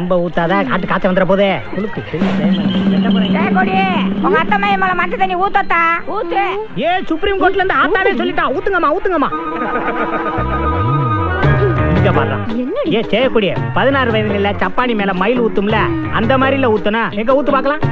ரொம்ப ஊத்தாத காட்டு காய்ச்ச வந்துட போதே குளுக்கு ஏய் கொடி உங்க அத்தை மையம் மேல மஞ்சள் தண்ணி ஊத்தத்தா ஊத்து ஏ சுப்ரீம் கோர்ட்ல இருந்து ஆத்தாவே சொல்லிட்டா ஊத்துங்கம்மா ஊத்துங்கம்மா இங்க பாரு ஏ செய்யக்கூடிய பதினாறு வயதுல இல்ல சப்பானி மேல மயில் ஊத்தும்ல அந்த மாதிரில ஊத்துனா எங்க ஊத்து பார்க்கலாம்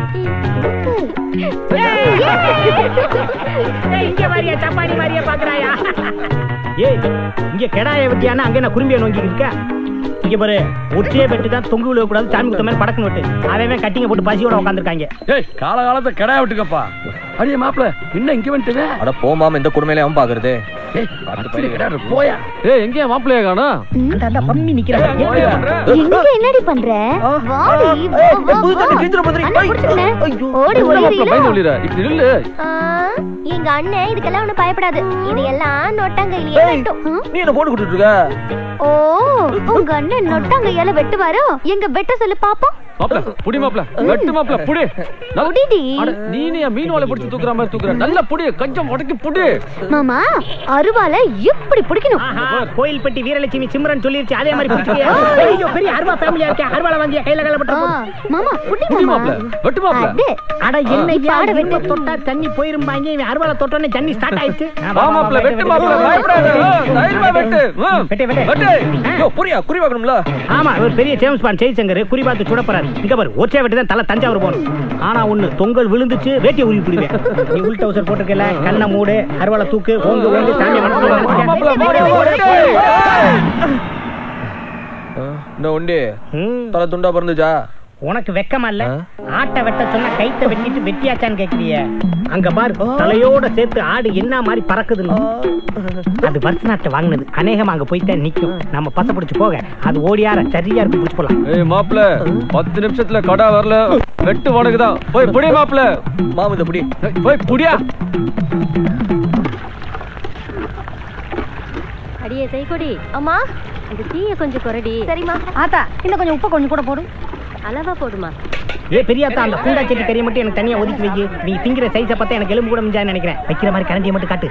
ஏய், இங்க மாதிரியா சப்பானி மாதிரியா பாக்குறாயா ஏய் இங்க கெடாய விட்டியானா அங்க என்ன குறும்பிய நோங்கிட்டு இருக்க இங்க பாரு ஒற்றையே வெட்டி தான் தொங்கு விழுக கூடாது சாமி குத்த மாதிரி படக்குன்னு விட்டு அவன் கட்டிங்க போட்டு பசியோட உட்காந்துருக்காங்க ஏய் காலகாலத்தை கிடாய விட்டுக்கப்பா அடியே மாப்பிள இன்னும் இங்க வந்துட்டு அட போமாம இந்த குடுமையில அவன் பாக்குறது போயா ஏய் எங்க மாப்பிளைய காணோம் அந்த அந்த பம்மி நிக்கிறாங்க எங்க என்னடி பண்ற வாடி வா, வா, வா. அண்ணா, புடிச்சுக்கினேன். ஓடி பயந்து ஓடிடுறீங்களா? ஒளிரா இப்படி நில்லு ஆ, எங்க அண்ணன் இதுக்கெல்லாம் ஒண்ணும் பயப்படாது இதையெல்லாம் நொட்டாங்கையிலேயே வெட்டும் ம்? நீ என்ன போட்டு கொடுத்துட்டு இருக்க ஓ உங்க அண்ணன் நொட்டாங்கையால வெட்டுவாரோ எங்க வெட்ட சொல்லு பாப்போம் மாப்பிள புடி மாப்பிள வெட்டு மாப்பிள புடி நல்ல- புடிடி. அட, நீனே என் மீன் வாழை பிடிச்சு தூக்குற மாதிரி தூக்குற நல்ல புடி கொஞ்சம் உடக்கி புடி மாமா அருவால இப்படி பிடிக்கணும் ஆஹா, கோயில்பட்டி வீரலட்சுமி சிம்ரன் சொல்லிருச்சு அதே மாதிரி பிடிச்சிக்கியா? ஐயோ, பெரிய அருவா ஃபேமிலியா இருக்கே அருவால வாங்கிய கையில கையில ஆ, பட்டு மாமா புடி புடி மாமா மாப்பிள வெட்டு மாப்பிள அது அட என்ன இப்ப ஆட யாரு வெட்டு. தொட்டா தண்ணி போயிரும்பாங்க இவன் அருவால தொட்டோன்னே தண்ணி ஸ்டார்ட் ஆயிடுச்சு வா மாப்பிள வெட்டு மாப்பிள பயப்படாத ஆ, தைரியமா வெட்டு ஆ, வெட்டு, வெட்டு. வெட்டு யோ புரியா குறி பார்க்கணும்ல ஆமா இவர் பெரிய ஜேம்ஸ் பாண்ட் ஜெய்சங்கர் குறி பார்த்து சுட போறாரு இங்க பாரு ஒற்றை வெட்டி தான் தலை தஞ்சாவூர் போகணும் ஆனா ஒண்ணு தொங்கல் விழுந்துச்சு வேட்டியை உருவி பிடிவேன் நீ உள் டவுசர் போட்டிருக்கல கண்ணை மூடு அருவாலை தூக்கு ஓங்கு ஓங்கு சாமி மனசுல வா, நினைச்சுக்க. மாப்பிள போடு வெட்டு இந்த உண்டி ம். தலை துண்டா பிறந்துச்சா உனக்கு வெக்கமா இல்ல ஆட்டை வெட்ட சொன்னா கைத்த வெட்டிட்டு வெட்டியாச்சான்னு கேக்குறிய அங்க பாரு தலையோட சேர்த்து ஆடு என்ன மாதிரி பறக்குதுன்னு அது வருஷநாட்டை வாங்கினது அநேகமா அங்க போய்தான் நிக்கும் நம்ம பச பிடிச்சு போக அது ஓடியார சரியா இருக்கு பிடிச்சு போலாம் ஏய் மாப்பிள பத்து நிமிஷத்துல கடா வரல வெட்டு உனக்குதான் போய் புடி மாப்பிள மாமு இந்த புடி ஏய், போய் புடியா அடியே செய்கொடி அம்மா இந்த தீய கொஞ்சம் குறடி சரிம்மா ஆத்தா இன்னும் கொஞ்சம் உப்பு கொஞ்சம் கூட போடு அளவா போடுமா ஏ பெரியாத்தா அந்த பூண்டா செடி கறியை மட்டும் எனக்கு தனியா ஒதுக்கி வை நீ திங்கிற சைஸை பார்த்தா எனக்கு எலும்பு கூட மிஞ்சான்னு நினைக்கிறேன் வைக்கிற மாதிரி கரண்டியை மட்டும் காட்டு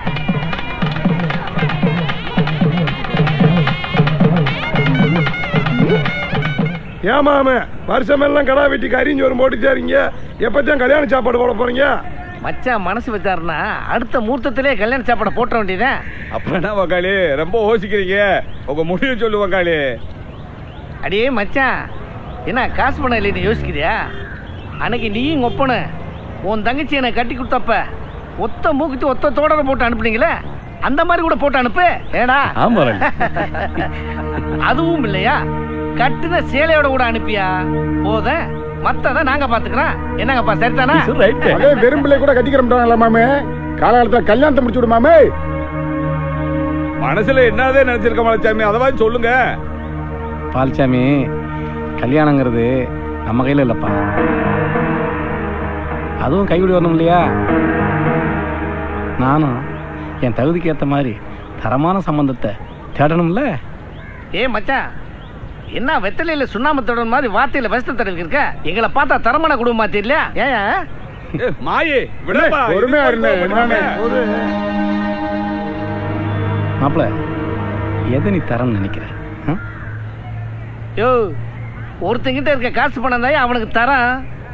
ஏமாம வருஷமெல்லாம் கடா வெட்டி கறிஞ்சு வரும் போட்டுச்சாரிங்க எப்பத்தான் கல்யாண சாப்பாடு போட போறீங்க மச்சான் மனசு வச்சாருன்னா அடுத்த மூர்த்தத்திலே கல்யாண சாப்பாடை போட்ட வேண்டியதேன் அப்புறம் என்ன வக்காளி ரொம்ப யோசிக்கிறீங்க உங்க முடிவு சொல்லு வக்காளி அடியே மச்சான் என்ன காசு பணம் இல்லைன்னு யோசிக்கிறியா அன்னைக்கு நீயும் ஒப்பனு உன் தங்கச்சி என்னை கட்டி கொடுத்தப்ப ஒத்த மூக்குத்தி ஒத்த தோடரை போட்டு அனுப்புனீங்களே அந்த மாதிரி கூட போட்டு அனுப்பு ஏடா ஆமா அதுவும் இல்லையா கட்டுன சேலையோட கூட அனுப்பியா போத மத்தத நாங்க பாத்துக்கிறோம் என்னங்கப்பா சரிதானா அதே வெறும்பிள்ளை கூட கட்டிக்கிறோம்டாங்களா மாமே காலகாலத்துல கல்யாணத்தை முடிச்சு விடு மாமே மனசுல என்னதே நினைச்சிருக்க மலைச்சாமி அதவாது சொல்லுங்க பால்சாமி கல்யாணங்கிறது நம்ம கையில் இல்லைப்பா அதுவும் கைவிடி வரணும் இல்லையா நானும் என் தகுதிக்கு ஏற்ற மாதிரி தரமான சம்பந்தத்தை தேடணும்ல ஏ மச்சான் என்ன வெத்தலையில சுண்ணாம்பு தடவை மாதிரி வார்த்தையில விஷத்தை தடவி இருக்க எங்களை பார்த்தா தரமான குடும்பமா தெரியல ஏன் மாயே விடப்பா பொறுமையா இருந்த என்னன்னு மாப்பிள எதை நீ தரம்னு நினைக்கிற ஆ? யோ ஒருத்தங்கிட்ட இருக்க காசு பணம் தான் அவனுக்கு தரான்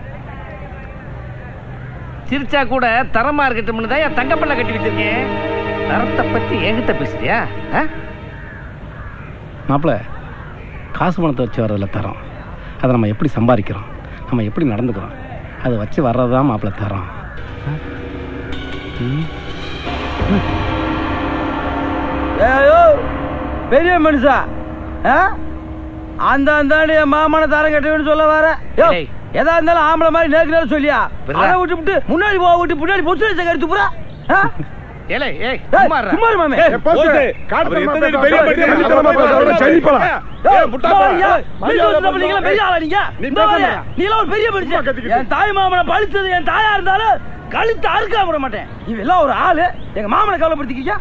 சிரிச்சா கூட தரமா இருக்கட்டும்னு தான் என் தங்கப்பல்ல கட்டி வச்சிருக்கேன் தரத்தை பத்தி என்கிட்ட பேசுறியா ஆ? மாப்பிள காசு பணத்தை வச்சு வர்றதில்ல தரோம் அதை நம்ம எப்படி சம்பாதிக்கிறோம் நம்ம எப்படி நடந்துக்கிறோம் அதை வச்சு வர்றது தான் மாப்பிள தரோம் ஏயோ பெரிய மனுஷா ஆ? அந்த அந்தாண்டி என் மாமான தரம் கட்டுவேன்னு சொல்ல வர யோ ஏய். எதா இருந்தாலும் ஆம்பளை மாதிரி நேருக்கு நேரம் சொல்லியா விட்றா. அதை விட்டு விட்டு முன்னாடி போக விட்டு பின்னாடி பொசு வச்ச கருத்து புறா ஆ? ஏலே ஏய் ஏய், சும்மா இருடா. சும்மா இரு மாமே நீங்களா பெரிய ஆளா நீங்க இந்த மாதிரி, நீங்களா ஒரு பெரிய மனுஷன் என் தாய் மாமனை பழிச்சது என் தாயா இருந்தாலும் கழுத்து அறுக்காம விட மாட்டேன் இவெல்லாம் ஒரு ஆளு எங்க மாமனை கவலைப்படுத்திக்கியா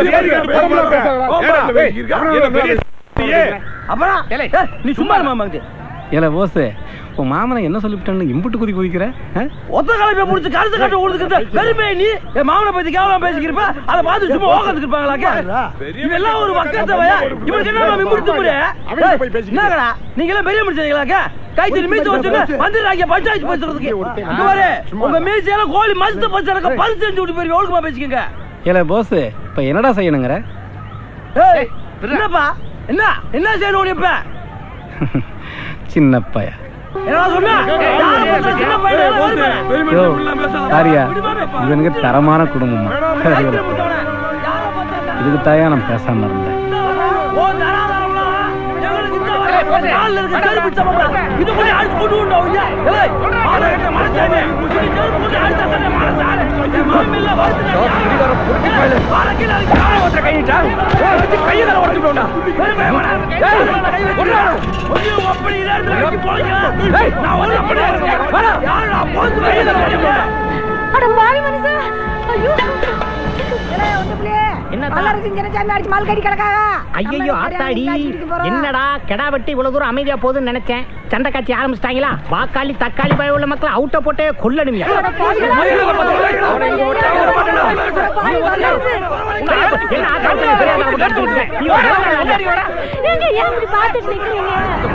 அப்புறம் ஏலே. ஏய், நீ சும்மா இரு மாமாங்கிட்டு ஏல போஸ் உன் மாமனை என்ன சொல்லிவிட்டான்னு இம்புட்டு குதி குதிக்கிற ஆ? ஒத்த கலப்பை முடிச்சு கருத்து கட்ட ஓடுதுக்கிட்ட பெருமை நீ என் மாமனை பத்தி கேவலம் பேசிக்கிறப்ப அதை பார்த்து சும்மா ஓகத்துக்கு இருப்பாங்களாக்க இவெல்லாம் ஒரு மக்கள் தேவையா இவனுக்கு என்ன மாமி முடித்து முறை என்னங்கடா நீங்க எல்லாம் பெரிய முடிச்சீங்களாக்க கைத்தறி மீசை வச்சுங்க வந்துடுறாங்க பஞ்சாயத்து பேசுறதுக்கு இங்க பாரு உங்க மீசையில கோழி மசத்து பச்சரக்க பரிசு செஞ்சு விட்டு போய் ஒழுக்கமா பேசிக்கங்க ஏல போஸ் இப்போ என்னடா செய்யணுங்கிற ஏய் என்னப்பா என்ன என்ன செய்யணும் நீ இப்ப சின்ன பைய என்ன சொன்னா யாரை பார்த்தா சின்ன பையனா இல்ல வருமே? யோ சாரியா இது எனக்கு தரமான குடும்பமா கைத்தறி முடிச்சவனே. யாரை பார்த்தா இதுக்கு தாயா நான் பேசாம இருந்தேன் ஓ தராதரம்லாம் எங்களுக்கு இந்த வரை கால்ல இருக்க செருப்பு சமமா இது கூட அடிச்சு போட்டு உண்டா உய்யா ஏய் ஆள கட்ட மனசானே இது செருப்பு கூட அடிச்சா தானே மனசானே மாமி இல்ல வருது ஆளக்கில கால ஓட்டற கையிட்டா ஏய் கைய தர ஓடிச்சு போடா ஏய் வேணா ஏய் ஒண்ணா ஒண்ணு அப்படி இத இடத்துல வச்சு போறீங்க ஏய் நான் வந்து அப்படி வேணா யாரா போச்சு கைய தர ஓடிச்சு போடா அட பாவி மனுஷா ஐயோ என்ன மலர் சின்னசாமி அடிச்சு மால் கடி கிடக்காக ஐயோ ஆத்தாடி என்னடா கெடா வெட்டி இவ்வளவு தூரம் அமைதியா போகுதுன்னு நினைச்சேன் சண்டை காட்சி ஆரம்பிச்சிட்டாங்களா வாக்காளி தக்காளி பய உள்ள மக்களை அவுட்ட போட்டே கொல்லணுமியா என்ன ஆத்தாடி தெரியாத அவங்க அடிச்சு விட்டுட்டேன். நீ வா, வா, வா, வா, வா. ஏங்க ஏன் இப்படி பார்த்துட்டு நிக்கிறீங்க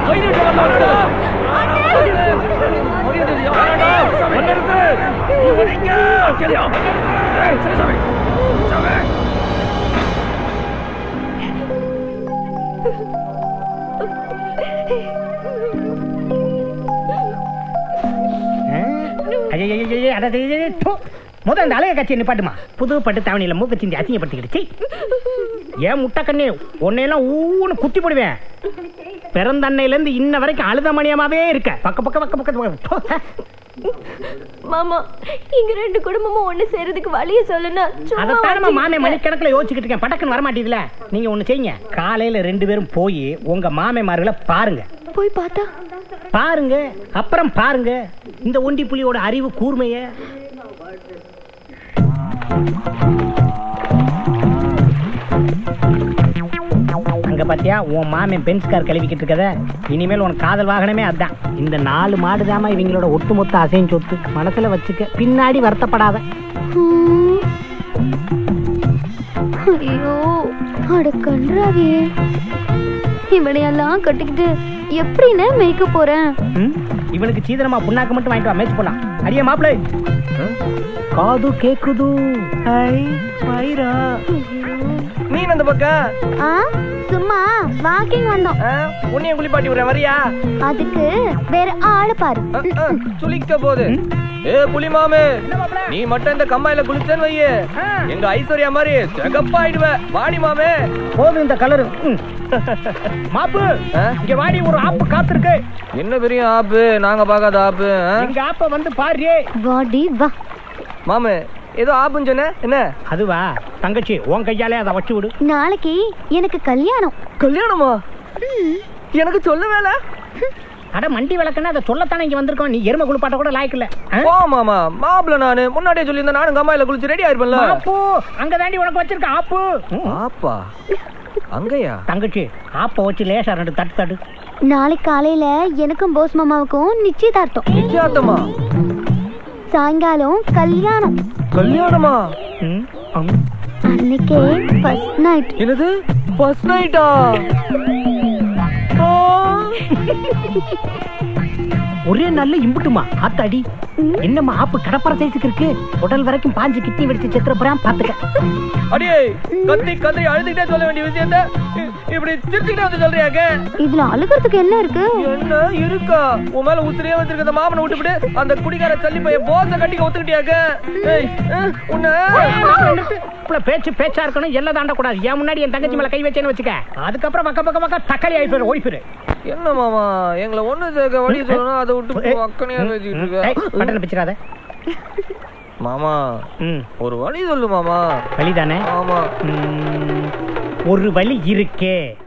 ஐயையையையே, அட, டேய், டேய், டேய், தூ. முத அந்த அழக கட்சியை நிப்பாட்டுமா புது பட்டு தாவணியில மூக்க சிந்தி அசிங்கப்படுத்திக்கிடுச்சு ஏன் முட்டை கண்ணே உன்னையெல்லாம் ஊன்னு குத்தி போடுவேன் பிறந்த அன்னையில இருந்து இன்ன வரைக்கும் அழுத மணியமாவே இருக்க பக்க பக்க பக்க பக்க பக்க மாமா இங்க ரெண்டு குடும்பமும் ஒண்ணு சேரதுக்கு வழிய சொல்லுனா அதைத்தான் நம்ம மாமே மணிக்கணக்கில் யோசிச்சுக்கிட்டு இருக்கேன் படக்குன்னு வர மாட்டேதுல நீங்க ஒண்ணு செய்யுங்க காலையில ரெண்டு பேரும் போய் உங்க மாமேமார்களை பாருங்க போய் பார்த்தா பாருங்க அப்புறம் பாருங்க இந்த ஒண்டி புலியோட அறிவு கூர்மைய அங்க பாத்தியா உன் மாமன் பென்ஸ் கார் கழுவிக்கிட்டு இருக்கத இனிமேல் உனக்கு காதல் வாகனமே அதான் இந்த நாலு மாடுதாமா இவங்களோட ஒட்டுமொத்த அசையும் சொத்து மனசுல வச்சுக்க பின்னாடி வருத்தப்படாத ஹம். ஐயோ அட கன்றாவே இவனையெல்லாம் கட்டிக்கிட்டு எப்படின்னு மேய்க்க போறேன் ம்? இவனுக்கு சீதனமா புண்ணாக்கு மட்டும் வாங்கிட்டு வா மேய்ச்சி போலாம் அடியே மாப்பிள்ளை காது கேக்குது ஐ வைரா மீன் அந்த பக்கம் ஆ சும்மா வாக்கிங் வந்தோம் ஆ, உன்னையும் குளிப்பாட்டி விடுறேன் வரியா அதுக்கு வேற ஆளு பாரு ஆ, ஆ, சுளிக்க போகுது ஏ புலி மாமே நீ மட்டும் இந்த கம்மாயில குளிச்சேன்னு வையே எங்க ஐஸ்வர்யா மாதிரி செகப்பாயிடுவ வாடி மாமே போதும் இந்த கலரு மாப்பு ஆ? இங்க வாடி ஒரு ஆப்பு காத்திருக்கு என்ன பெரிய ஆப்பு நாங்க பார்க்காத ஆப்பு ஆ? எங்க ஆப்ப வந்து பாரு வாடி வா மாமே ஏதோ ஆப்புன்னு சொன்ன என்ன அதுவா தங்கச்சி உன் கையாலே அதை வச்சு விடு நாளைக்கு எனக்கு கல்யாணம் கல்யாணமா எனக்கு சொல்ல வேலை அட மண்டி விளக்குன்னா அதை சொல்லத்தானே இங்க வந்திருக்கோம் நீ எருமை குளிப்பாட்ட கூட லாய்க்கல ஓ மாமா மாப்பிள்ள நானு முன்னாடியே சொல்லியிருந்தேன் நானும் கம்மாயில குளிச்சு ரெடி ஆயிருப்பேன்ல ஆப்பு அங்க தாண்டி உனக்கு வச்சிருக்க ஆப்பு ம். ஆப்பா அங்கயா தங்கச்சி ஆப்ப வச்சு லேசா ரெண்டு தட்டு தட்டு நாளைக்கு காலையில எனக்கும் போஸ் மாமாவுக்கும் நிச்சயதார்த்தம் நிச்சயார்த்தமா சாயங்காலம் கல்யாணம் கல்யாணமா ம். ம். அன்னைக்கே ஃபர்ஸ்ட் நைட் என்னது ஃபர்ஸ்ட் நைட்டா ஒரே நல்ல இம்புட்டுமா ஆத்தாடி என்னம்மா ஆப்பு கடப்பற சைஸுக்கு இருக்கு உடல் வரைக்கும் பாஞ்சு கிட்னி வெடிச்சு செத்துற போறான் பாத்துக்க அடியே கத்தி கத்தி அழுதுகிட்டே சொல்ல வேண்டிய விஷயத்த இ- இப்படி திருச்சிக்கிட்டே வந்து சொல்றியாக்க இதுல அழுகிறதுக்கு என்ன இருக்கு என்ன இருக்கா உன் மேல உத்திரியே வச்சிருக்க அந்த மாமனை விட்டுவிட்டு அந்த குடிகார தள்ளி போய் போச கட்டிக்க ஒத்துக்கிட்டியாக்க ஏய், அஹ், உன்னை இப்ப பேச்சு பேச்சா இருக்கணும் எல்லாம் தாண்ட கூடாது என் முன்னாடி என் தங்கச்சி மேல கை வச்சேன்னு வச்சுக்க அதுக்கப்புறம் பக்க பக்க பக்க தக்காளி ஆகி போயிரு ஓடி போயிரு என்ன மாமா எங்களை ஒண்ணு சேர்க்க வழி சொல்லணும் அதை விட்டு இப்போ அக்கனையா பேசிட்டு ஏய், இருக்க பட்டனை பிச்சிடாத மாமா ம் ஒரு வழி சொல்லு மாமா வழிதானே ஆமா ம், ஒரு வழி இருக்கே